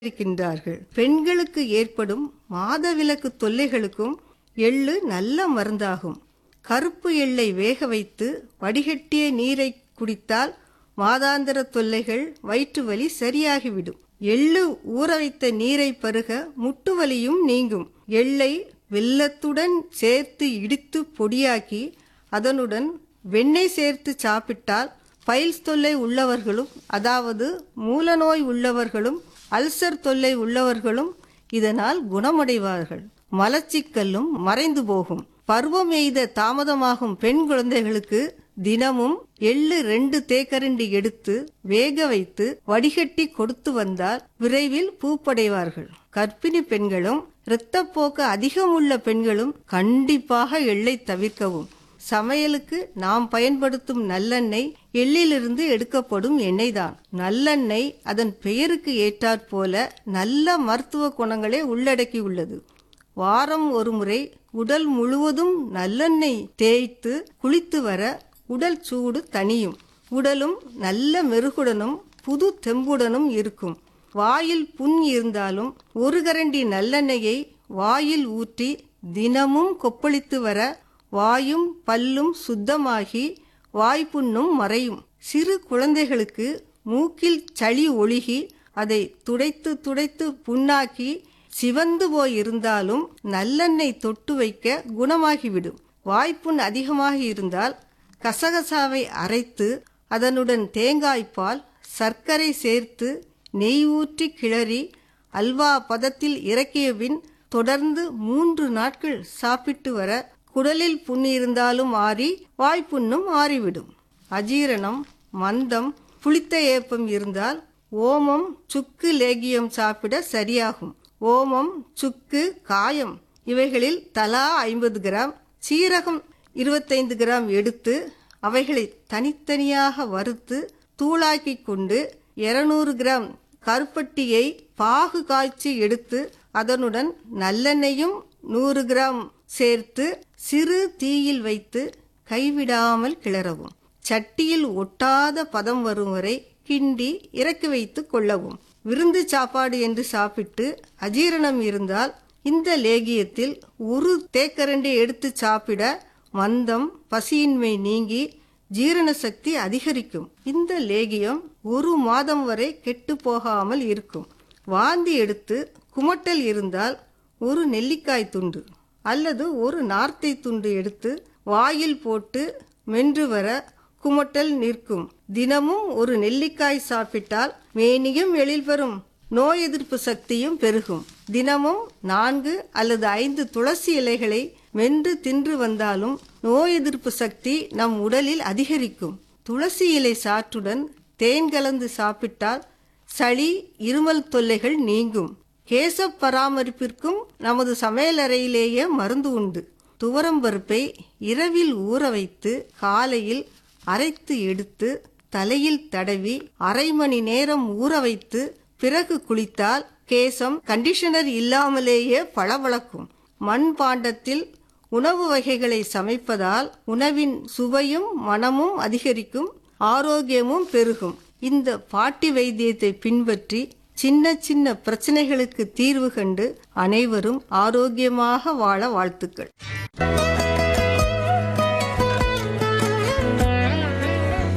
இருக்கின்றார்கள் பெண்களுக்கு ஏற்படும் மாதவிலக்கு தொல்லைகளுக்கும் எள்ளு நல்ல மருந்தாகும் கருப்பு எள்ளை வேக வைத்து வடிகட்டிய நீரை குடித்தால் மாதாந்திர தொல்லைகள் வயிற்று வலி சரியாகிவிடும் எள்ளு ஊற வைத்த நீரை பருக முட்டு வலியும் நீங்கும் எள்ளை வெல்லத்துடன் சேர்த்து இடித்து பொடியாக்கி அதனுடன் வெண்ணெய் சேர்த்து சாப்பிட்டால் பைல்ஸ் தொல்லை உள்ளவர்களும் அதாவது மூலநோய் உள்ளவர்களும் அல்சர் தொல்லை உள்ளவர்களும் இதனால் குணமடைவார்கள் மலச்சிக்கல்லும் மறைந்து போகும் பருவம் எய்த தாமதமாகும் பெண் குழந்தைகளுக்கு தினமும் எள்ளு ரெண்டு தேக்கரண்டி எடுத்து வேக வைத்து வடிகட்டி கொடுத்து வந்தால் விரைவில் பூப்படைவார்கள் கர்ப்பிணி பெண்களும் இரத்தப்போக்கு அதிகம் உள்ள பெண்களும் கண்டிப்பாக எள்ளை தவிர்க்கவும் சமையலுக்கு நாம் பயன்படுத்தும் நல்லெண்ணெய் எள்ளிலிருந்து எடுக்கப்படும் எண்ணெய் தான் நல்லெண்ணெய் அதன் பெயருக்கு ஏற்றாற்போல நல்ல மருத்துவ குணங்களை உள்ளடக்கியுள்ளது வாரம் ஒரு முறை உடல் முழுவதும் நல்லெண்ணெய் தேய்த்து குளித்து வர உடல் சூடு தணியும் உடலும் நல்ல மெருகுடனும் புது தெம்புடனும் இருக்கும் வாயில் புண் இருந்தாலும் ஒரு கரண்டி நல்லெண்ணெயை வாயில் ஊற்றி தினமும் கொப்பளித்து வர வாயும் பல்லும் சுத்தமாகி வாய்ப்புண்ணும் மறையும் சிறு குழந்தைகளுக்கு மூக்கில் சளி ஒழுகி அதை துடைத்து துடைத்து புண்ணாக்கி சிவந்து போய் இருந்தாலும் நல்லெண்ணெய் தொட்டு வைக்க குணமாகிவிடும் வாய்ப்புண் அதிகமாக இருந்தால் கசகசாவை அரைத்து அதனுடன் தேங்காய்ப்பால் சர்க்கரை சேர்த்து நெய் ஊற்றி கிளறி அல்வா பதத்தில் இறக்கிய பின் தொடர்ந்து மூன்று நாட்கள் சாப்பிட்டு வர குடலில் புண் இருந்தாலும் ஆறி வாய்ப்புண்ணும் ஆறிவிடும் அஜீரணம் மந்தம் புளித்த ஏப்பம் இருந்தால் ஓமம் சுக்கு லேகியம் சாப்பிட சரியாகும் ஓமம் சுக்கு காயம் இவைகளில் தலா ஐம்பது கிராம் சீரகம் இருபத்தைந்து கிராம் எடுத்து அவைகளை தனித்தனியாக வறுத்து தூளாக்கி கொண்டு இருநூறு கிராம் கருப்பட்டியை பாகு காய்ச்சி எடுத்து அதனுடன் நல்லெண்ணெயும் நூறு கிராம் சேர்த்து சிறு தீயில் வைத்து கைவிடாமல் கிளறவும் சட்டியில் ஒட்டாத பதம் வரும் வரை கிண்டி இறக்கி வைத்து கொள்ளவும் விருந்து சாப்பாடு என்று சாப்பிட்டு அஜீரணம் இருந்தால் இந்த லேகியத்தில் ஒரு தேக்கரண்டி எடுத்து சாப்பிட மந்தம் பசியின்மை நீங்கி ஜீரண சக்தி அதிகரிக்கும் இந்த லேகியம் ஒரு மாதம் வரை கெட்டு போகாமல் இருக்கும் வாந்தி எடுத்து குமட்டல் இருந்தால் ஒரு நெல்லிக்காய் துண்டு அல்லது ஒரு நார்த்தை துண்டு எடுத்து வாயில் போட்டு மென்று வர குமட்டல் நிற்கும் தினமும் ஒரு நெல்லிக்காய் சாப்பிட்டால் மேனியும் எழில் பெறும் நோய் எதிர்ப்பு சக்தியும் பெருகும் தினமும் நான்கு அல்லது ஐந்து துளசி இலைகளை மென்று தின்று வந்தாலும் நோய் எதிர்ப்பு சக்தி நம் உடலில் அதிகரிக்கும் துளசி இலை சாற்றுடன் தேன் கலந்து சாப்பிட்டால் சளி இருமல் தொல்லைகள் நீங்கும் கேச பராமரிப்பிற்கும் நமது சமையலறையிலேயே மருந்து உண்டு துவரம்பருப்பை இரவில் ஊற வைத்து காலையில் அரைத்து எடுத்து தலையில் தடவி அரை மணி நேரம் ஊற வைத்து பிறகு குளித்தால் கேசம் கண்டிஷனர் இல்லாமலேயே பளபளக்கும் மண் பாண்டத்தில் உணவு வகைகளை சமைப்பதால் உணவின் சுவையும் மனமும் அதிகரிக்கும் ஆரோக்கியமும் பெருகும் இந்த பாட்டி வைத்தியத்தை பின்பற்றி சின்ன சின்ன பிரச்சனைகளுக்கு தீர்வு கண்டு அனைவரும் ஆரோக்கியமாக வாழ வாழ்த்துக்கள்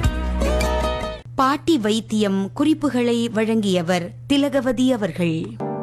பாட்டி வைத்தியம் குறிப்புகளை வழங்கியவர் திலகவதி அவர்கள்